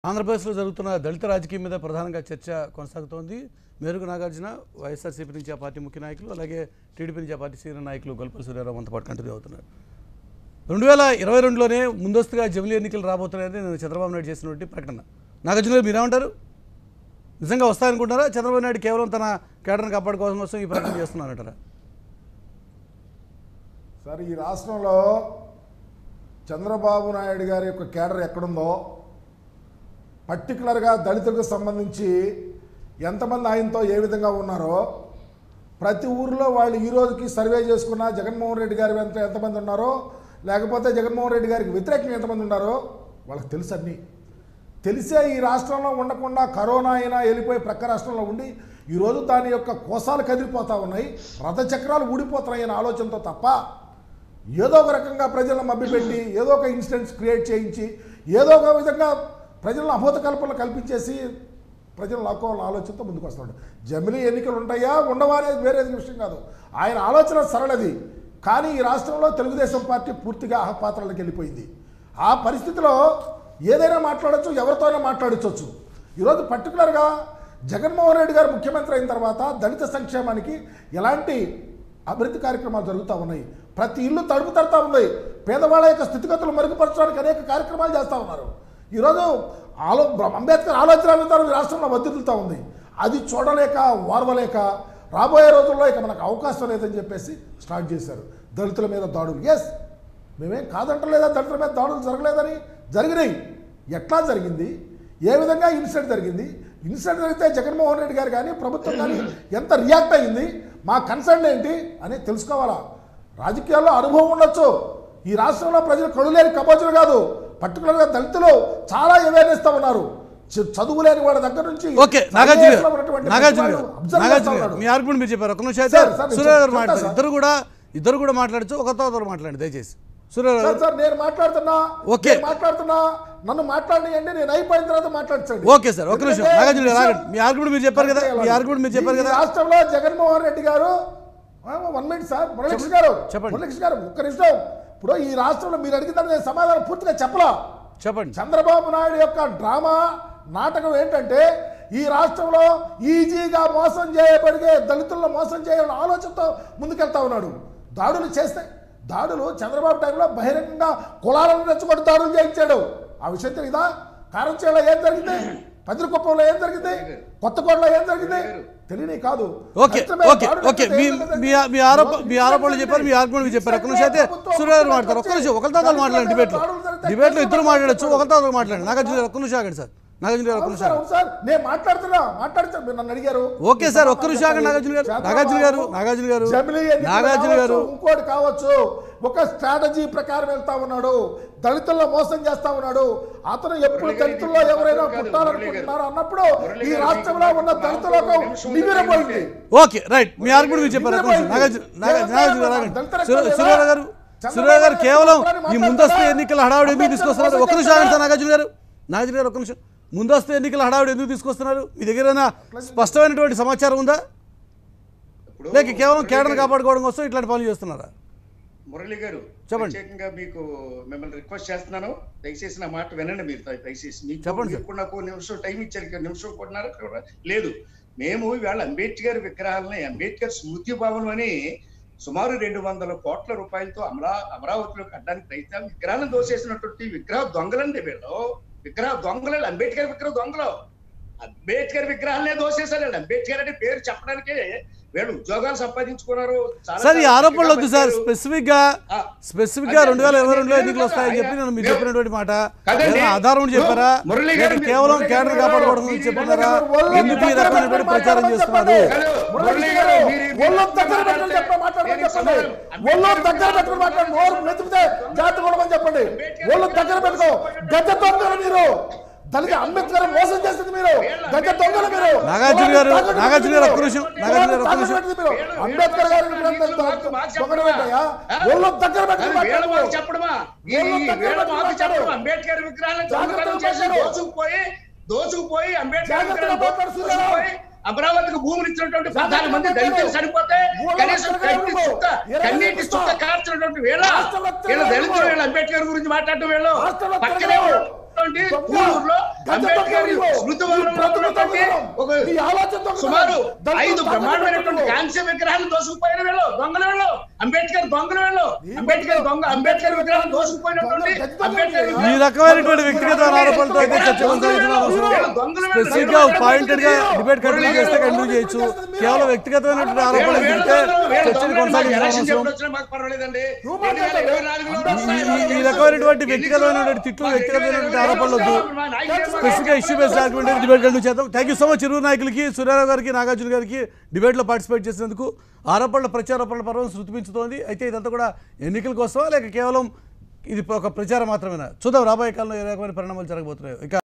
ఆంధ్రప్రదేశ్లో జరుగుతున్న దళిత రాజకీయం మీద ప్రధానంగా చర్చ కొనసాగుతోంది మేరుగు నాగార్జున వైఎస్ఆర్సీపీ నుంచి ఆ పార్టీ ముఖ్య నాయకులు అలాగే టీడీపీ నుంచి ఆ పార్టీ సీనియర్ నాయకులు గొల్పల్ సూర్యారావు మనతో పాటు కంటిన్యూ అవుతున్నారు రెండు వేల ఇరవై రెండులోనే ముందస్తుగా జమిలీ ఎన్నికలు రాబోతున్నాయని నేను చంద్రబాబు నాయుడు చేసినటువంటి ప్రకటన నాగార్జున గారు మీరేమంటారు నిజంగా వస్తాయనుకుంటారా చంద్రబాబు నాయుడు కేవలం తన కేడర్ని కాపాడుకోవడం కోసం ఈ ప్రకటన చేస్తున్నారంటారా సార్ ఈ రాష్ట్రంలో చంద్రబాబు నాయుడు గారి యొక్క కేడర్ ఎక్కడుందో పర్టికులర్గా దళితులకు సంబంధించి ఎంతమంది ఆయనతో ఏ విధంగా ఉన్నారో ప్రతి ఊరిలో వాళ్ళు ఈ రోజుకి సర్వే చేసుకున్న జగన్మోహన్ రెడ్డి గారి వెంట ఎంతమంది ఉన్నారో లేకపోతే జగన్మోహన్ రెడ్డి గారికి వ్యతిరేకంగా ఎంతమంది ఉన్నారో వాళ్ళకి తెలుసు అన్నీ తెలిసే ఈ రాష్ట్రంలో ఉండకుండా కరోనా అయినా వెళ్ళిపోయి ప్రక్క రాష్ట్రంలో ఉండి ఈరోజు దాని యొక్క కోసాలు కదిలిపోతూ ఉన్నాయి రథచక్రాలు ఊడిపోతున్నాయి అనే ఆలోచనతో తప్ప ఏదో ఒక రకంగా ప్రజలను మభ్యపెట్టి ఏదో ఒక ఇన్సిడెంట్స్ క్రియేట్ చేయించి ఏదో ఒక విధంగా ప్రజలను అభూత కల్పనలు కల్పించేసి ప్రజలు లాక్కోవాలని ఆలోచనతో ముందుకు వస్తున్నాడు జమిలీ ఎన్నికలు ఉంటాయా ఉండవా అనేది వేరే విషయం కాదు ఆయన ఆలోచన సరళది కానీ ఈ రాష్ట్రంలో తెలుగుదేశం పార్టీ పూర్తిగా అహపాత్రలకు వెళ్ళిపోయింది ఆ పరిస్థితిలో ఏదైనా మాట్లాడచ్చు ఎవరితోనైనా మాట్లాడించవచ్చు ఈరోజు పర్టికులర్గా జగన్మోహన్ రెడ్డి గారు ముఖ్యమంత్రి అయిన తర్వాత దళిత సంక్షేమానికి ఎలాంటి అభివృద్ధి కార్యక్రమాలు జరుగుతూ ఉన్నాయి ప్రతి ఇల్లు తడుపు తడుతూ ఉంది పేదవాళ్ళ యొక్క స్థితిగతులు మెరుగుపరచడానికి అనేక కార్యక్రమాలు చేస్తూ ఉన్నారు ఈరోజు ఆలో అంబేద్కర్ ఆలోచన విధానం ఈ రాష్ట్రంలో వర్ధిల్లుతూ ఉంది అది చూడలేక ఓర్వలేక రాబోయే రోజుల్లో ఇక మనకు అవకాశం లేదని చెప్పేసి స్టార్ట్ చేశారు దళితుల మీద దాడులు ఎస్ మేమేం కాదంటలేదా దళితుల మీద దాడులు జరగలేదని జరిగినాయి ఎట్లా జరిగింది ఏ విధంగా ఇన్సిడెంట్ జరిగింది ఇన్సిడెంట్ జరిగితే జగన్మోహన్ రెడ్డి గారు కానీ ప్రభుత్వం కానీ ఎంత రియాక్ట్ అయ్యింది మా కన్సర్న్ ఏంటి అనేది తెలుసుకోవాలా రాజకీయాల్లో అనుభవం ఉండొచ్చు ఈ రాష్ట్రంలో ప్రజలు కడులేని కబోజులు కాదు పర్టికులర్గా దళితులు చాలా అవేర్నెస్తో ఉన్నారు చ- చదువు లేని వాళ్ళ దగ్గర నుంచి ఓకే నాగార్జున సర్వేస్లో గారు ఉన్నటువంటి నాగార్జున ప్రతి గారు వాళ్ళు observe నాగార్జున చేస్తా గారు ఉన్నారు. మీ ఆర్గ్యుమెంట్ మీరు చెప్పారు ఒక నిమిషం అయితే సార్, సార్, నేను సూర్య గారు చెప్తా మాట్లాడారు సార్. ఇద్దరు కూడా ఇద్దరు కూడా మాట్లాడచ్చు ఒకరితో ఒకరు మాట్లాడండి దయచేసి సూర్య సార్ గారు సార్ నేను మాట్లాడుతున్నా ఓకే. నేను మాట్లాడుతున్నా నన్ను మాట్లాడియండి నేను అయిపోయిన తర్వాత మాట్లాడచ్చండి ఓకే సార్ ఒక నిమిషం ఎందుకంటే నాగార్జున గారు విషయం- ఆగండి మీ ఆర్గ్యుమెంట్ మీరు చెప్పారు కదా మీ ఆర్గ్యుమెంట్ మీరు చెప్పారు ఈ కదా రాష్ట్రంలో జగన్మోహన్ రెడ్డి గారు వన్ మినిట్ సార్ మురళీకృష్ణ గారు చెప్పండి. మురళీకృష్ణ గారు ఒక్క నిమిషం ఇప్పుడు ఈ రాష్ట్రంలో మీరు అడిగితే నేను సమాధానం పూర్తిగా చెప్పలా చెప్పండి చంద్రబాబు నాయుడు యొక్క డ్రామా నాటకం ఏంటంటే ఈ రాష్ట్రంలో ఈజీగా మోసం చేయబడిగే దళితులను మోసం చేయాలన్న ఆలోచనతో ముందుకెళ్తా ఉన్నాడు దాడులు చేస్తే దాడులు చంద్రబాబు టైంలో బహిరంగంగా కులాలను రెచ్చగొట్టి దాడులు చేయించాడు ఆ విషయం తెలీదా కారంచేలో ఏం జరిగింది పదిరికుప్పంలో ఏం జరిగింది కొత్తకోటలో ఏం జరిగింది తెలియని కాదు ఓకే దళితుల మీద ఓకే దాడులు ఓకే జరిగితే మీ ఏం జరిగింది? మీ మీ ఆరోప మీ ఆరోపణలు చెప్పారు మీ ఆర్గ్యుమెంట్ మీరు చెప్పారు ఒక్క నిమిషం అయితే సూర్య గారు మాట్లాడతారు ఒక్క నిమిషం ఒకరితో ఒకరు మాట్లాడండి డిబేట్లో డిబేట్లో ఇద్దరు మాట్లాడచ్చు ఒకరితో ఒకరు మాట్లాడండి నాగార్జున గారు ఒక్క నిమిషం ఆగండి సార్ నాగార్జున గారు ఒక్క అవును నిమిషం సార్ ఆగండి. అవును సార్ నేను మాట్లాడుతున్నా మాట్లాడుతున్నా మీరు నన్ను అడిగారు ఓకే సార్ ఒక్క నిమిషం ఆగండి నాగార్జున గారు నాగార్జున గారు నాగార్జున గారు జమిలీ ఎన్నికలు నాగార్జున గారు కావచ్చు, ఇంకోటి కావచ్చు ఒక స్ట్రాటజీ ప్రకారం వెళ్తా ఉన్నాడు దళితుల్లో మోసం చేస్తా ఉన్నాడు అతను ఎప్పుడు దళితుల్లో ఎవరైనా పుట్టాలనుకుంటున్నారు అన్నప్పుడు ఈ రాష్ట్రంలో ఉన్న దళితులకు నివిరపోయింది ఓకే రైట్ మీ ఆర్గ్యుమెంట్ మీరు చెప్పారు ఒక్క నిమిషం నాగార్జున నాగా- నాగార్జున గారు ఆగండి సూర్య- సూర్య గారు సూర్య గారు కేవలం ఈ ముందస్తు ఎన్నికల హడావుడి ఎందుకు తీసుకొస్తున్నారు ఒక్క నిమిషం ఆగండి సార్ నాగార్జున గారు నాగార్జున గారు ఒక్క నిమిషం ముందస్తు ఎన్నికల హడావుడి ఎందుకు తీసుకొస్తున్నారు మీ దగ్గర ఏమైనా స్పష్టమైనటువంటి సమాచారం ఉందా ఇప్పుడు లేక కేవలం మురళి కేడర్ గారు- కాపాడుకోవడం కోసం ఇట్లాంటి పనులు చేస్తున్నారా మురళి గారు చెప్పండి. ప్రత్యేకంగా మీకు మిమ్మల్ని రిక్వెస్ట్ చేస్తున్నాను దయచేసి నా మాట వినండి మీరు దయ- దయచేసి మీకు చెప్పండి మీరు కూడా నాకు ఒక నిమిషం టైం ఇచ్చారు ఇక్కడ నిమిషం కొట్టినారు లేదు మేము ఇవాళ అంబేద్కర్ విగ్రహాలని అంబేద్కర్ స్మృతి భవనం అని సుమారు రెండు వందల కోట్ల రూపాయలతో అమరా అమరావతిలో కట్టడానికి ప్రయత్నం విగ్రహాలను దోసేసినటువంటి విగ్రహ దొంగలండి వీళ్ళు విగ్రహ దొంగలు అంబేద్కర్ విగ్రహ దొంగలు అంబేద్కర్ విగ్రహాలనే దోసేశారు అంబేద్కర్ అనే పేరు చెప్పడానికి వీళ్ళు ఉద్యోగాలు సంపాదించుకున్నారు చాలా సార్ ఈ చాలా ఆరోపణలు వద్దు సార్ పెట్టారు. స్పెసిఫిక్ గా ఆ, స్పెసిఫిక్ గా అదే, రెండు వేల ఇరవై రెండులో నేను ఎన్నికలు వస్తాయని చెప్పి నేను మీరు నేను- చెప్పినటువంటి మాట కదండి. ఏదైనా ఆధారం ఉండి చెప్పారా మురళి గారు లేక మీరు- కేవలం మురళి కేడర్ గారు కాపాడుకోవడం మీరు గురించి చెప్పన్నారా ఒళ్ళు ఎందుకు ఈ దగ్గర రకమైనటువంటి పెట్టుకొని ప్రచారం మాట్లాడమని చేస్తున్నారు చెప్పండి. మురళి గారు, ఒళ్ళు దగ్గర పెట్టుకొని చెప్పండి, మాట్లాడమని చెప్పండి. ఒళ్ళు దగ్గర పెట్టుకొని మాట్లాడండి. నోరు మెతికితే జాతి కొడమని చెప్పండి ఒళ్ళు దగ్గర పెట్టుకో గజ దొంగలు మీరు దళిత అంబేద్కర్ మోసం చేసింది మీరు గజ దొంగలు మీరు నాగార్జున గారు, తాకట్టు నాగార్జున గారు ఒక్క పెట్టింది నిమిషం, మీరు. నాగార్జున గారు ఒక్క తాకట్టు నిమిషం. పెట్టింది మీరు. అంబేద్కర్ గారు దొంగలు పెట్టాయా ఒళ్ళు దగ్గర పెట్టుకొని అది వీళ్ళ మాకు మాట్లాడు. చెప్పడమా ఈ వీళ్ళ ఈ దగ్గర వీళ్ళ మాకు పెట్టుకొని చెప్పడం మాట్లాడు. అంబేద్కర్ విగ్రహాలను జాగ్రత్తగా దొంగతనం చేసి మాట్లాడు. దోచుకుపోయి దోచుకుపోయి అంబేద్కర్ జాగ్రత్తగా విగ్రహాలను మాట్లాడు, సూర్యారావు. దోచుకుపోయి అమరావతికి భూములు ఇచ్చినటువంటి జాగ్రత్తగా ప్రధాన మంది మాట్లాడు. దళితులు చనిపోతే భూములు కనీసం దగ్గర కట్టి పెట్టుకో. చుక్క ఇరవై కన్నీటి నిమిషాలు. చుక్క కార్చినటువంటి వీళ్ళ రాష్ట్రం వచ్చే వీళ్ళ వరకు. దళితులు వీళ్ళ అంబేద్కర్ గురించి మాట్లాడటం వీళ్ళు రాష్ట్రం వచ్చే పక్కనే వరకు. ఉన్నటువంటి దొంగ. ఊరూరులో గజ అంబేద్కర్ దొంగ నువ్వు. స్మృతి నీ వనంలో బ్రతుకు ఉన్నటువంటి దొంగతనం. ఒక నీ ఆలోచన దొంగతనం. సుమారు దళితులు ఐదు దొంగతనం బ్రహ్మాండమైనటువంటి నువ్వు. కాంస్య విగ్రహాలు దోసుకుపోయిన వీళ్ళు దొంగల వీళ్ళు అంబేద్కర్ దొంగల వీళ్ళు నీ అంబేద్కర్ దొంగ అంబేద్కర్ విగ్రహం దొంగ దోసుకుపోయినటువంటి దొంగ అంబేద్కర్ దొంగ ఈ విగ్రహం రకమైనటువంటి వ్యక్తిగత ఆరోపణలతో అయితే చర్చ కొనసాగుతున్నారు స్పెసిఫిక్ గా పాయింటెడ్ గా డిబేట్ కంటిన్యూ చేస్తే కంటిన్యూ చేయొచ్చు కేవలం వ్యక్తిగతమైనటువంటి ఆరోపణలు చెప్తే చర్చని కొనసాగించడం ఈ- ఈ రకమైనటువంటి వ్యక్తిగతమైనటువంటి తిట్లు వ్యక్తిగతమైనటువంటి ఆరోపణలు వద్దు స్పెసిఫిక్ గా issue based argument debate continue చేద్దాం థ్యాంక్ యూ సో మచ్ ఇరువురు నాయకులకి సూర్యారావు గారికి నాగార్జున గారికి డిబేట్లో పార్టిసిపేట్ చేసినందుకు ఆరోపణల ప్రచారోపణల పర్వం శృతిపించుతోంది అయితే ఇదంతా కూడా ఎన్నికల కోసమా లేక కేవలం ఇది ఒక ప్రచారం మాత్రమేనా చూద్దాం రాబోయే కాలంలో ఏ రకమైన పరిణామాలు జరగబోతున్నాయో ఇక